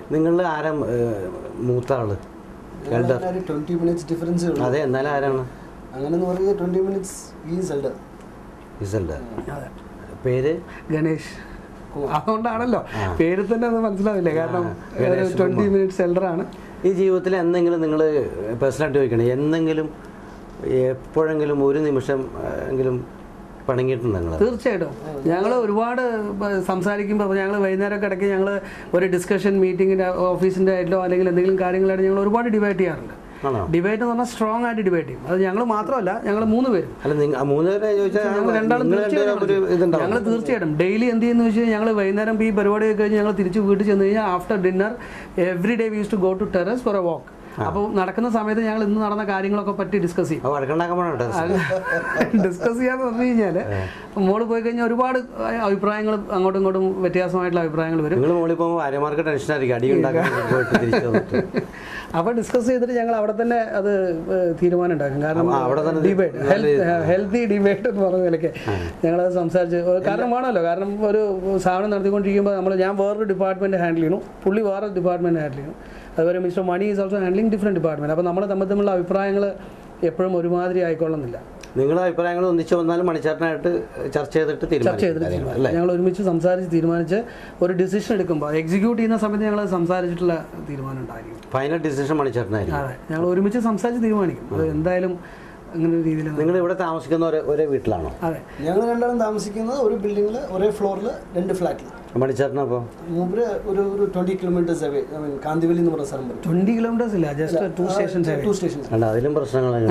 നിങ്ങളിൽ ആരാ ഏഹ്, മൂത്ത ആള് എൽഡർ ട്വന്റി മിനിറ്റ്സ് ഡിഫറൻസ് അതെ എന്നാലും ആരാണ് അങ്ങനെ എന്ന് പറയുന്നത് twenty minutes is elder is elder അതെ പേര് ഗണേഷ് അതുകൊണ്ടാണല്ലോ ആ. പേര് തന്നെ അത് മനസ്സിലാവില്ല കാരണം ഗണേഷ് ട്വന്റി കുമാർ. മിനിറ്റ്സ് എൽഡറാണ് ഈ ജീവിതത്തിൽ എന്തെങ്കിലും നിങ്ങൾ പേഴ്സണലായിട്ട് ചോദിക്കണം എന്തെങ്കിലും എപ്പോഴെങ്കിലും ഒരു നിമിഷം ആ, എങ്കിലും പണങ്ങിയിട്ടുണ്ട് നിങ്ങൾ തീർച്ചയായിട്ടും ഞങ്ങൾ ഒരുപാട് സംസാരിക്കുമ്പോൾ ഞങ്ങൾ വൈകുന്നേരമൊക്കെ ഇടയ്ക്ക് ഞങ്ങൾ ഒരു ഡിസ്കഷൻ മീറ്റിങ്ങിൻ്റെ ഓഫീസിൻ്റെ ആയിട്ടോ അല്ലെങ്കിൽ എന്തെങ്കിലും കാര്യങ്ങളായിട്ട് ഞങ്ങൾ ഒരുപാട് ഡിബേറ്റ് ചെയ്യാറുണ്ട് ആണോ ഡിബേറ്റ് എന്ന് പറഞ്ഞാൽ സ്ട്രോങ് ആയിട്ട് ഡിബേറ്റ് ചെയ്യും അത് ഞങ്ങൾ മാത്രമല്ല ഞങ്ങൾ മൂന്ന് പേരും അല്ല നിങ്ങൾ മൂന്ന് പേരെ ചോദിച്ചാൽ ഞങ്ങൾ രണ്ടാളും നിങ്ങൾ രണ്ടുപേരും ഒരു തീർച്ചയായിട്ടും ഇതുണ്ടാവും ഞങ്ങൾ തീർച്ചയായിട്ടും ഡെയിലി എന്ത് ചെയ്യുന്ന വെച്ച് കഴിഞ്ഞാൽ ഞങ്ങൾ വൈകുന്നേരം ഈ പരിപാടി ഒക്കെ കഴിഞ്ഞ് ഞങ്ങൾ തിരിച്ച് വീട്ടിൽ ചെന്ന് കഴിഞ്ഞാൽ after dinner every day we's to go to terrace for a walk അപ്പോൾ നടക്കുന്ന സമയത്ത് ഞങ്ങൾ ഇന്ന് നടന്ന കാര്യങ്ങളൊക്കെ പറ്റി ഡിസ്കസ് ചെയ്യും അപ്പോൾ വഴക്കുണ്ടാക്കാൻ പോകണം ഡിസ്കസ് ചെയ്യാന്ന് പറഞ്ഞു കഴിഞ്ഞാൽ മോള് പോയി കഴിഞ്ഞാൽ ഒരുപാട് അഭിപ്രായങ്ങൾ അങ്ങോട്ടും ഇങ്ങോട്ടും വ്യത്യാസമായിട്ടുള്ള അഭിപ്രായങ്ങൾ വരും നിങ്ങൾ മുകളിൽ പോകുമ്പോൾ ഭാര്യമാർക്ക് ടെൻഷനായിരിക്കും അടി ഉണ്ടാക്കാൻ പോയിട്ട് തിരിച്ചു വന്നിട്ട് അപ്പോൾ ഡിസ്കസ് ചെയ്തിട്ട് ഞങ്ങൾ അവിടെ തന്നെ അത് ഏഹ്, തീരുമാനം ഉണ്ടാക്കും കാരണം അപ്പൊ അവിടെ തന്നെ ഡിബേറ്റ് ഹെൽത്തി ഡിബേറ്റ് എന്ന് പറഞ്ഞ നിലയ്ക്ക് ഞങ്ങളത് സംസാരിച്ച് ഏഹ്, കാരണം വേണമല്ലോ കാരണം ഒരു സ്ഥാപനം നടത്തിക്കൊണ്ടിരിക്കുമ്പോൾ നമ്മൾ ഞാൻ വേറൊരു ഡിപ്പാർട്ട്മെന്റ് ഹാൻഡിൽ ചെയ്യണം പുള്ളി വേറെ ഡിപ്പാർട്ട്മെന്റ് ഹാൻഡിൽ ചെയ്യണം അതുപോലെ mister Mani is also handling different department അപ്പോൾ നമ്മൾ തമ്മിൽ തമ്മിലുള്ള അഭിപ്രായങ്ങൾ എപ്പോഴും ഒരുമാതിരി ആയിക്കൊള്ളുന്നില്ല നിങ്ങളുടെ അഭിപ്രായങ്ങൾ ഒന്നിച്ച് വന്നാലും മണിച്ചേട്ടനായിട്ട് ചർച്ച ചെയ്തിട്ട് ചർച്ച ചെയ്തിട്ട് തീരുമാനിക്കും തീരുമാനിച്ചു ഞങ്ങൾ ഒരുമിച്ച് സംസാരിച്ച് തീരുമാനിച്ച് ഒരു ഡിസിഷൻ എടുക്കുമ്പോൾ എക്സിക്യൂട്ട് ചെയ്യുന്ന സമയത്ത് ഞങ്ങൾ സംസാരിച്ചിട്ടുള്ള തീരുമാനം ഉണ്ടായിരിക്കും ഫൈനൽ ഡിസിഷൻ മണിച്ചേട്ടനായിരിക്കും അതെ ഞങ്ങൾ ഒരുമിച്ച് സംസാരിച്ച് തീരുമാനിക്കും അത് എന്തായാലും അങ്ങനെ ഒരു രീതിയിൽ നിങ്ങൾ ഇവിടെ താമസിക്കുന്ന ഒരേ ഒരേ വീട്ടിലാണോ അതെ ഞങ്ങൾ രണ്ടാളും താമസിക്കുന്നത് ഒരു ബിൽഡിങ്ങിൽ ഒരേ ഫ്ലോറിൽ രണ്ട് ഫ്ലാറ്റിൽ മണിച്ചേട്ടനപ്പോൾ മൂപ്പര് ഒരു ഒരു twenty kilometres away I mean Kandivali എന്ന് പറഞ്ഞ സ്ഥലം വരും ട്വന്റി കിലോമീറ്റേഴ്സ് ഇല്ല just two stations two stations അല്ല അതിലും പ്രശ്നങ്ങളാണ്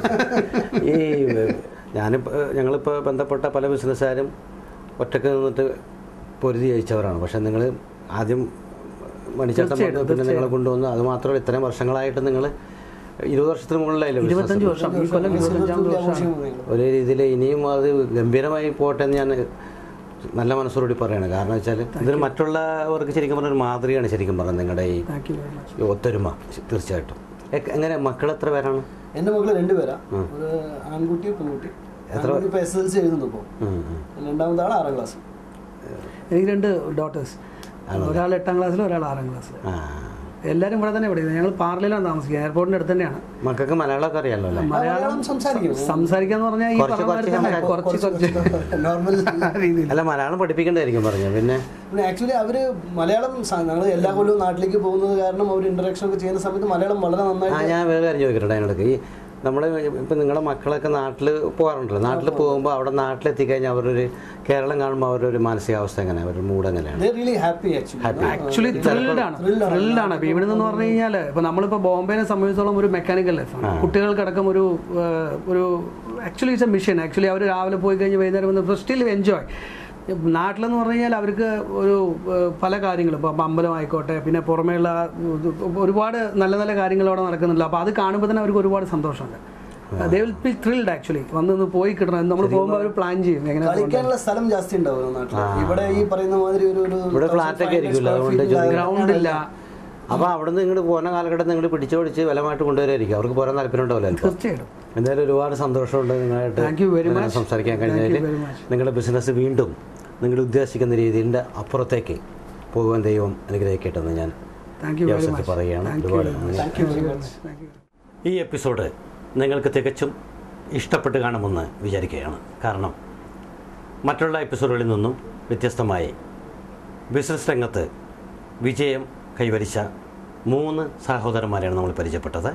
ഈ ഞാനിപ്പോൾ ഞങ്ങളിപ്പോൾ ബന്ധപ്പെട്ട പല ബിസിനസ്സുകാരും ഒറ്റക്ക് നിന്നിട്ട് പൊരുതി ജയിച്ചവരാണ് പക്ഷെ നിങ്ങൾ ആദ്യം മണിച്ചേട്ടൻ വന്നു പിന്നെ നിങ്ങളെ കൊണ്ടുവന്നു അത് മാത്രമല്ല ഇത്രയും വർഷങ്ങളായിട്ട് നിങ്ങൾ ഇരുപത് വർഷത്തിന് മുകളിലായില്ലേ ഇരുപത്തഞ്ച് ബിസിനസ് വർഷം ഈ കൊല്ലം ഇരുപത്തഞ്ചാമത്തെ വർഷമാണ് ഒരേ രീതിയിൽ ഇനിയും അത് ഗംഭീരമായി പോട്ടെ എന്ന് ഞാൻ നല്ല മനസ്സോടുകൂടി പറയാണ് കാരണം വെച്ചാൽ ഇതിന് മറ്റുള്ളവർക്ക് ശരിക്കും പറഞ്ഞ ഒരു മാതൃകയാണ് ശരിക്കും പറഞ്ഞത് നിങ്ങളുടെ ഈ താങ്ക് യു വെരി മച്ച് ഈ ഒത്തൊരുമ തീർച്ചയായിട്ടും എ- എങ്ങനെ മക്കൾ എത്ര പേരാണ് എൻ്റെ മക്കള് രണ്ടുപേരാ ഒരു ആൺകുട്ടി പെൺകുട്ടി ആൺകുട്ടി ഇപ്പൊ എസ് എൽ സി എഴുതുന്നു ഇപ്പോൾ ഉം, ഉം. രണ്ടാമത്തെ ആൾ ആറാം ക്ലാസ് എനിക്ക് രണ്ട് ഡോട്ടേഴ്സ് ഒരാൾ എട്ടാം ക്ലാസ്സിലും ഒരാൾ ആറാം ക്ലാസ്സിലും ആ എല്ലാവരും ഇവിടെ തന്നെ പഠിക്കുന്നത് ഞങ്ങൾ പാർലയിലാണ് താമസിക്കുന്നത് എയർപോർട്ടിന്റെ അടുത്ത് തന്നെയാണ് മക്കൾക്ക് മലയാളമൊക്കെ അറിയാലോ അല്ലേ മലയാളം സംസാരിക്കും സംസാരിക്കാന്ന് പറഞ്ഞാൽ ഈ കുറച്ച് പറഞ്ഞ മാതിരി തന്നെ കുറച്ച് കുറച്ച് നോർമൽ രീതിയിൽ അല്ല മലയാളം പഠിപ്പിക്കണ്ടായിരിക്കും പറഞ്ഞു പിന്നെ പിന്നെ ആക്ച്വലി അവര് മലയാളം ഞങ്ങൾ എല്ലാ കൊല്ലവും നാട്ടിലേക്ക് പോകുന്നത് കാരണം അവർ ഇന്ററാക്ഷൻ ഒക്കെ ചെയ്യുന്ന സമയത്ത് മലയാളം വളരെ ആ നന്നായിട്ട് ഞാൻ വേറെ കാര്യം ചോദിക്കട്ടെ അതിനോടൊക്കെ ഈ നമ്മൾ ഇപ്പം നിങ്ങളുടെ മക്കളൊക്കെ നാട്ടിൽ പോകാറുണ്ടല്ലോ നാട്ടിൽ പോകുമ്പോൾ അവിടെ നാട്ടിലെത്തിക്കഴിഞ്ഞാൽ അവരൊരു കേരളം കാണുമ്പോൾ അവരുടെ ഒരു മാനസികാവസ്ഥ എങ്ങനെയാണ് അവരുടെ മൂഡ് എങ്ങനെയാണ് they really happy actually actually thrilled ആണ് ത്രില്ഡ് ആണ് ഇപ്പൊ ഇവിടെ നിന്ന് പറഞ്ഞു കഴിഞ്ഞാൽ ഇപ്പൊ നമ്മളിപ്പോ ബോംബെനെ സംബന്ധിച്ചോളം ഒരു മെക്കാനിക്കൽ ലൈഫാണ് കുട്ടികൾക്കടക്കം ഒരു ഏഹ്, ഒരു actually it's a mission actually അവർ രാവിലെ പോയി കഴിഞ്ഞ് വൈകുന്നേരം വന്ന് സ്റ്റിൽ എൻജോയ് നാട്ടിലെന്ന് പറഞ്ഞു കഴിഞ്ഞാൽ അവർക്ക് ഒരു ഏഹ്, പല കാര്യങ്ങളും ഇപ്പോൾ അമ്പലം ആയിക്കോട്ടെ പിന്നെ പുറമേയുള്ള ഇത് ഒരുപാട് നല്ല നല്ല കാര്യങ്ങൾ അവിടെ നടക്കുന്നുണ്ട് അപ്പോൾ അത് കാണുമ്പോൾ തന്നെ അവർക്ക് ഒരുപാട് സന്തോഷമുണ്ട് they will be thrilled actually വന്ന് ഒന്ന് പോയി കിട്ടണം നമ്മൾ പോകുമ്പോൾ അവർ പ്ലാൻ ചെയ്യും എങ്ങനെ കളിക്കാനുള്ള സ്ഥലം ജാസ്തി ഉണ്ടാവും നാട്ടിൽ ഇവിടെ ഈ പറയുന്ന മാതിരി ഒരു ഒരു ഇവിടെ ഫ്ലാറ്റ് ഒക്കെ ആയിരിക്കുമല്ലോ അതുകൊണ്ട് ഗ്രൗണ്ട് ഇല്ല അപ്പോൾ അവിടെ നിന്ന് ഇങ്ങോട്ട് പോകുന്ന കാലഘട്ടം നിങ്ങൾ പിടിച്ചു പിടിച്ച് ബലമായിട്ട് കൊണ്ടുവരായിരിക്കും അവർക്ക് പോരാൻ താല്പര്യം ഉണ്ടാവില്ല ചിലപ്പോൾ തീർച്ചയായിട്ടും എന്തായാലും ഒരുപാട് സന്തോഷമുണ്ട് നിങ്ങളായിട്ട് Thank you very ഇങ്ങനെ much. സംസാരിക്കാൻ Thank you കഴിഞ്ഞതിൽ very much. നിങ്ങളുടെ ബിസിനസ് വീണ്ടും നിങ്ങൾ ഉദ്ദേശിക്കുന്ന രീതിയിൻ്റെ അപ്പുറത്തേക്ക് പോകുവാൻ ദൈവം അനുഗ്രഹിക്കട്ടെ എന്ന് ഞാൻ താങ്ക് യു ഈ വെരി അവസരത്തിൽ മച്ച് പറയുകയാണ് താങ്ക് യു ഒരുപാട് വെരി നന്ദി. Much thank you very much thank you ഈ എപ്പിസോഡ് നിങ്ങൾക്ക് തികച്ചും ഇഷ്ടപ്പെട്ട് കാണുമെന്ന് വിചാരിക്കുകയാണ് കാരണം മറ്റുള്ള എപ്പിസോഡുകളിൽ നിന്നും വ്യത്യസ്തമായി ബിസിനസ് രംഗത്ത് വിജയം കൈവരിച്ച മൂന്ന് സഹോദരന്മാരെയാണ് നമ്മൾ പരിചയപ്പെട്ടത്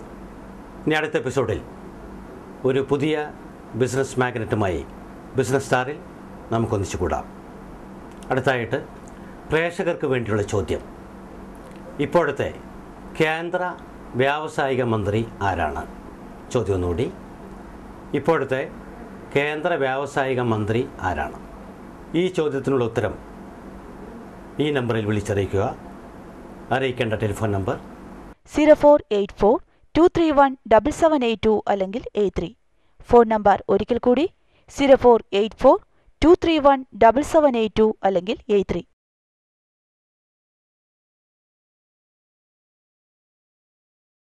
ഇനി അടുത്ത എപ്പിസോഡിൽ ഒരു പുതിയ ബിസിനസ് മാഗ്നറ്റുമായി ബിസിനസ് സ്റ്റാറിൽ നമുക്കൊന്നിച്ചു കൂടാം അടുത്തായിട്ട് പ്രേക്ഷകർക്ക് വേണ്ടിയുള്ള ചോദ്യം ഇപ്പോഴത്തെ കേന്ദ്ര വ്യാവസായിക മന്ത്രി ആരാണ് ചോദ്യം ഒന്നുകൂടി ഇപ്പോഴത്തെ കേന്ദ്ര വ്യാവസായിക മന്ത്രി ആരാണ് ഈ ചോദ്യത്തിനുള്ള ഉത്തരം ഈ നമ്പറിൽ വിളിച്ചറിയിക്കുക അറിയിക്കേണ്ട telephone number zero four eight four two three one double seven eight two അല്ലെങ്കിൽ എയ്റ്റ് ത്രീ ഫോൺ നമ്പർ ഒരിക്കൽ കൂടി zero four eight four two three one double seven eight two അല്ലെങ്കിൽ എയ്റ്റ് ത്രീ